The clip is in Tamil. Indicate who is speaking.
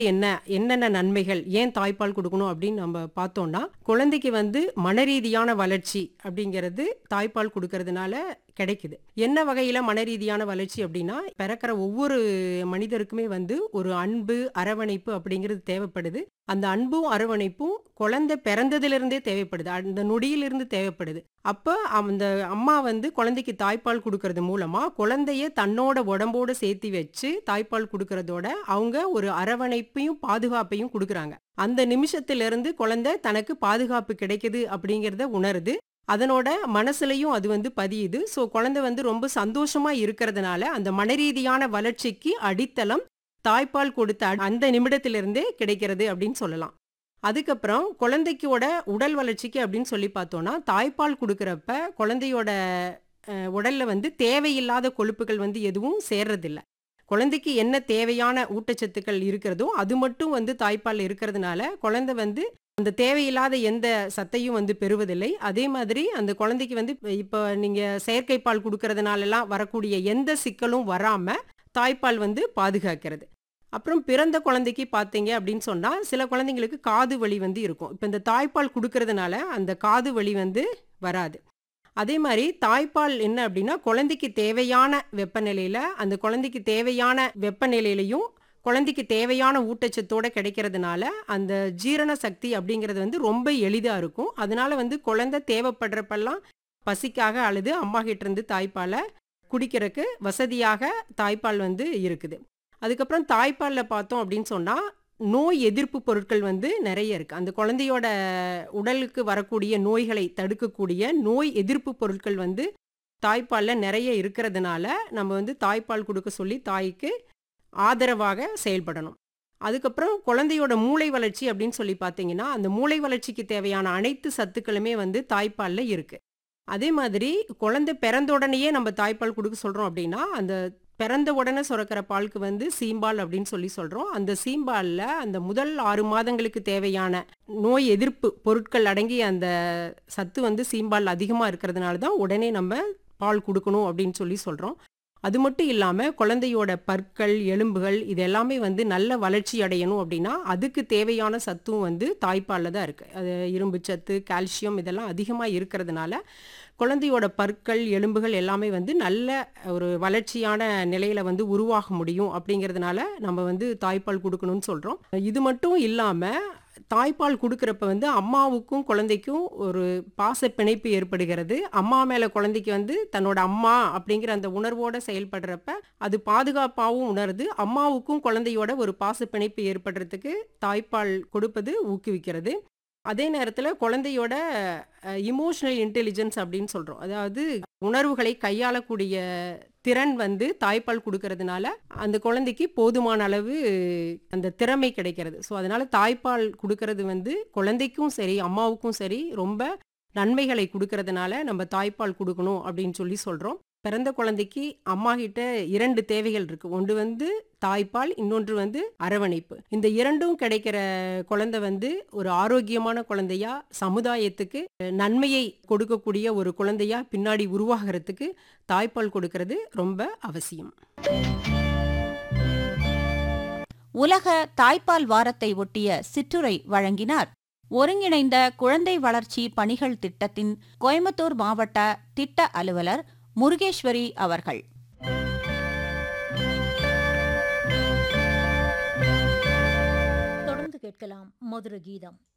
Speaker 1: என்ன என்னென்ன நன்மைகள் ஏன் தாய்ப்பால் கொடுக்கணும் அப்படின்னு நம்ம பார்த்தோம்னா குழந்தைக்கு வந்து மனரீதியான வளர்ச்சி அப்படிங்கிறது தாய்ப்பால் கொடுக்கறதுனால கிடைக்குது என்ன வகையில மனரீதியான வளர்ச்சி அப்படின்னா பிறக்கிற ஒவ்வொரு மனிதருக்குமே வந்து ஒரு அன்பு அரவணைப்பு அப்படிங்கிறது தேவைப்படுது அந்த அன்பும் அரவணைப்பும் குழந்தை பிறந்ததிலிருந்தே தேவைப்படுது அந்த நொடியிலிருந்து தேவைப்படுது அப்ப அந்த அம்மா வந்து குழந்தைக்கு தாய்ப்பால் கொடுக்கறது மூலமா குழந்தைய தன்னோட உடம்போட சேர்த்து வச்சு தாய்ப்பால் கொடுக்கறதோட அவங்க ஒரு அரவணைப்பையும் பாதுகாப்பையும் கொடுக்கறாங்க அந்த நிமிஷத்திலிருந்து குழந்தை தனக்கு பாதுகாப்பு கிடைக்குது அப்படிங்கறத உணருது அதனோட மனசுலயும் அது வந்து பதியுது ஸோ குழந்தை வந்து ரொம்ப சந்தோஷமா இருக்கிறதுனால அந்த மனரீதியான வளர்ச்சிக்கு அடித்தளம் தாய்ப்பால் கொடுத்த அந்த நிமிடத்திலிருந்தே கிடைக்கிறது அப்படின்னு சொல்லலாம் அதுக்கப்புறம் குழந்தைக்கோட உடல் வளர்ச்சிக்கு அப்படின்னு சொல்லி பார்த்தோம்னா தாய்ப்பால் கொடுக்கறப்ப குழந்தையோட அஹ், உடல்ல வந்து தேவையில்லாத கொழுப்புகள் வந்து எதுவும் சேர்றதில்ல குழந்தைக்கு என்ன தேவையான ஊட்டச்சத்துக்கள் இருக்கிறதோ அது மட்டும் வந்து தாய்ப்பால் இருக்கிறதுனால குழந்தை வந்து அந்த தேவையில்லாத எந்த சத்தையும் வந்து பெறுவதில்லை அதே மாதிரி அந்த குழந்தைக்கு வந்து இப்ப- இப்போ நீங்க செயற்கை பால் கொடுக்கறதுனாலலாம் வரக்கூடிய எந்த சிக்கலும் வராம தாய்ப்பால் வந்து பாதுகாக்கிறது அப்புறம் பிறந்த குழந்தைக்கு பார்த்தீங்க அப்படின்னு சொன்னா சில குழந்தைங்களுக்கு காது வலி வந்து இருக்கும் இப்போ இந்த தாய்ப்பால் கொடுக்கறதுனால அந்த காது வலி வந்து வராது அதே மாதிரி தாய்ப்பால் என்ன அப்படின்னா குழந்தைக்கு தேவையான வெப்பநிலையில அந்த குழந்தைக்கு தேவையான வெப்பநிலையிலையும் குழந்தைக்கு தேவையான ஊட்டச்சத்தோட கிடைக்கிறதுனால அந்த ஜீரண சக்தி அப்படிங்கிறது வந்து ரொம்ப எளிதா இருக்கும் அதனால வந்து குழந்தை தேவைப்படுறப்பெல்லாம் பசிக்காக அழுது அம்மா கிட்ட இருந்து தாய்ப்பாலை குடிக்கிறதுக்கு வசதியாக தாய்ப்பால் வந்து இருக்குது அதுக்கப்புறம் தாய்ப்பால்ல பார்த்தோம் அப்படின்னு சொன்னா நோய் எதிர்ப்பு பொருட்கள் வந்து நிறைய இருக்கு அந்த குழந்தையோட உடலுக்கு வரக்கூடிய நோய்களை தடுக்கக்கூடிய நோய் எதிர்ப்பு பொருட்கள் வந்து தாய்ப்பால்ல நிறைய இருக்கிறதுனால நம்ம வந்து தாய்ப்பால் கொடுக்க சொல்லி தாய்க்கு ஆதரவாக செயல்படணும் அதுக்கப்புறம் குழந்தையோட மூளை வளர்ச்சி அப்படின்னு சொல்லி பார்த்தீங்கன்னா அந்த மூளை வளர்ச்சிக்கு தேவையான அனைத்து சத்துக்களுமே வந்து தாய்ப்பால்ல இருக்கு அதே மாதிரி குழந்தை பிறந்த உடனேயே நம்ம தாய்ப்பால் கொடுக்க சொல்றோம் அப்படின்னா அந்த பிறந்த உடனே சுரக்கிற பாலுக்கு வந்து சீம்பால் அப்படின்னு சொல்லி சொல்றோம் அந்த சீம்பால்ல அந்த முதல் ஆறு மாதங்களுக்கு தேவையான நோய் எதிர்ப்பு பொருட்கள் அடங்கிய அந்த சத்து வந்து சீம்பால் அதிகமா இருக்கிறதுனால தான் உடனே நம்ம பால் கொடுக்கணும் அப்படின்னு சொல்லி சொல்றோம் அது மட்டும் இல்லாம குழந்தையோட பற்கள் எலும்புகள் இது எல்லாமே வந்து நல்ல வளர்ச்சி அடையணும் அப்படின்னா அதுக்கு தேவையான சத்தும் வந்து தாய்ப்பால்ல தான் இருக்கு அது இரும்பு சத்து கால்சியம் இதெல்லாம் அதிகமா இருக்கிறதுனால குழந்தையோட பற்கள் எலும்புகள் எல்லாமே வந்து நல்ல ஒரு வளர்ச்சியான நிலையில வந்து உருவாக முடியும் அப்படிங்கிறதுனால நம்ம வந்து தாய்ப்பால் கொடுக்கணும்னு சொல்றோம் இது மட்டும் இல்லாம தாய்ப்பால் கொடுக்கறப்ப வந்து அம்மாவுக்கும் குழந்தைக்கும் ஒரு பாச பிணைப்பு ஏற்படுகிறது அம்மா மேல குழந்தைக்கு வந்து தன்னோட அம்மா அப்படிங்கிற அந்த உணர்வோட செயல்படுறப்ப அது பாதுகாப்பாகவும் உணருது அம்மாவுக்கும் குழந்தையோட ஒரு பாச பிணைப்பு ஏற்படுறதுக்கு தாய்ப்பால் கொடுப்பது ஊக்குவிக்கிறது அதே நேரத்தில் குழந்தையோட இமோஷனல் இன்டெலிஜென்ஸ் அப்படின்னு சொல்கிறோம் அதாவது உணர்வுகளை கையாளக்கூடிய திறன் வந்து தாய்ப்பால் கொடுக்கறதுனால அந்த குழந்தைக்கு போதுமான அளவு அந்த திறமை கிடைக்கிறது ஸோ அதனால தாய்ப்பால் கொடுக்கறது வந்து குழந்தைக்கும் சரி அம்மாவுக்கும் சரி ரொம்ப நன்மைகளை கொடுக்கறதுனால நம்ம தாய்ப்பால் கொடுக்கணும் அப்படின்னு சொல்லி சொல்கிறோம் பிறந்த குழந்தைக்கு அம்மா கிட்ட இரண்டு தேவைகள் இருக்கு ஒன்று வந்து தாய்ப்பால் இன்னொன்று வந்து அரவணைப்பு இந்த இரண்டும் கிடைக்கிற குழந்தை வந்து ஒரு ஆரோக்கியமான குழந்தையா சமுதாயத்துக்கு நன்மையை கொடுக்கக்கூடிய ஒரு குழந்தையா பின்னாடி உருவாகிறதுக்கு தாய்ப்பால் கொடுக்கறது ரொம்ப அவசியம்
Speaker 2: உலக தாய்ப்பால் வாரத்தை ஒட்டிய சிற்றுரை வழங்கினார் ஒருங்கிணைந்த குழந்தை வளர்ச்சி பணிகள் திட்டத்தின் கோயம்புத்தூர் மாவட்ட திட்ட அலுவலர் முருகேஸ்வரி அவர்கள்
Speaker 3: தொடர்ந்து கேட்கலாம் மதுர கீதம்